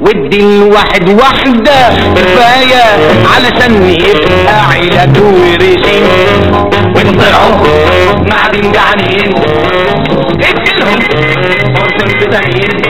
ودي الواحد واحدة كفاية علشان يبقى علاج ورجيم وانطلعوا معدن جعانين اديلهم قرص فيتامين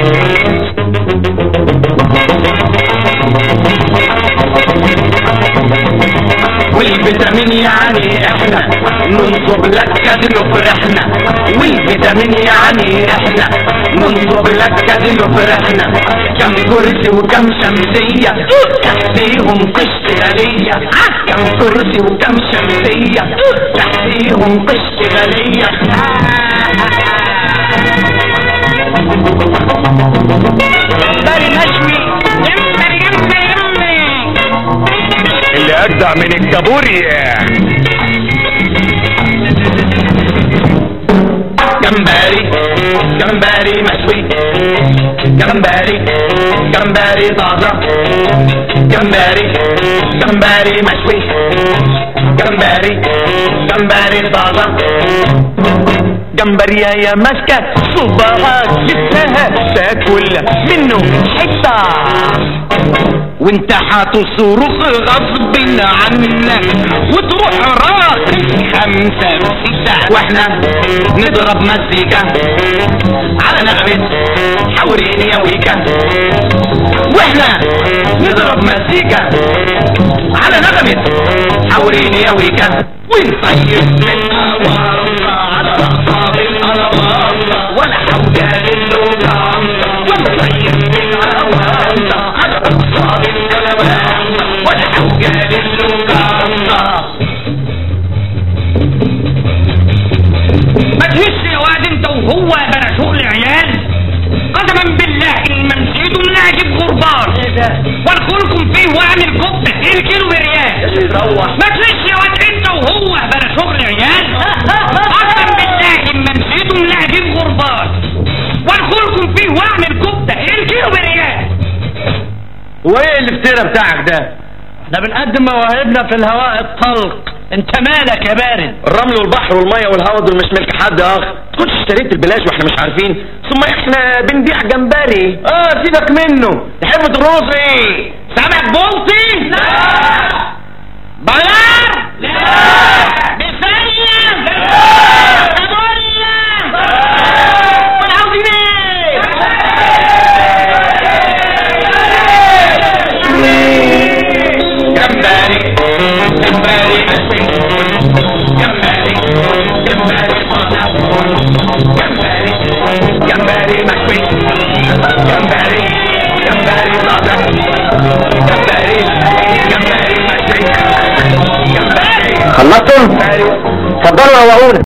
والفيتامين يعني احنا ننصب لك كذل فرحنا والفيتامين يعني احنا ننصب لك كذل فرحنا كم كرسي وكم شمسية تحتيهم قشط غلية كم كرسي وكم شمسية تحتيهم قشط غلية جمبري مشوي جمبري جمبري جمبري اللي اجدع من الكابوري جمبري جمبري مشوي جمبري جمبري طازة جمبري جمبري مشوي جمبري جمبري طازة جمبري يا ماسكة صباعك جبتها تاكل منه حتة وانت هتصرخ غصب عنك وتروح راقص خمسة ستة واحنا نضرب مزيكا على نغمة حوريني يا ويكا واحنا نضرب مزيكا على نغمة حوريني يا ويكا ونطير من أوارنا على رقصة بالألوان ولا حوجة للوجع ونطير من أوارنا على رقصة بالألوان ولا حوجة للوجع ما تهش يا واد انت وهو بلا شغل عيال قسما بالله ان ما نسيتم نعجب غربان وادخلكم فيه واعمل كفته ايه الكيلو بريال يروح ما تهش يا واد انت وهو بلا شغل عيال قسما بالله ان ما نسيتم نعجب غربان وادخلكم فيه واعمل كفته ايه الكيلو بريال وايه الافتراء بتاعك ده ده بنقدم مواهبنا في الهواء الطلق انت مالك يا بارد الرمل والبحر والميه والهواء دول مش ملك حد يا اخ كنت اشتريت البلاش واحنا مش عارفين ثم احنا بنبيع جمبري اه سيبك منه تحب ترقص ايه سمك بلطي لا بيار لا بسية كابوريا والعظيم ايه جمبري جمبري مشوي جمبري جمبري طازة جمبري جمبري مشوي جمبري جمبري طازة جمبري جمبري مشوي جمبري خلصتم؟ جمبري اتفضلوا روقونا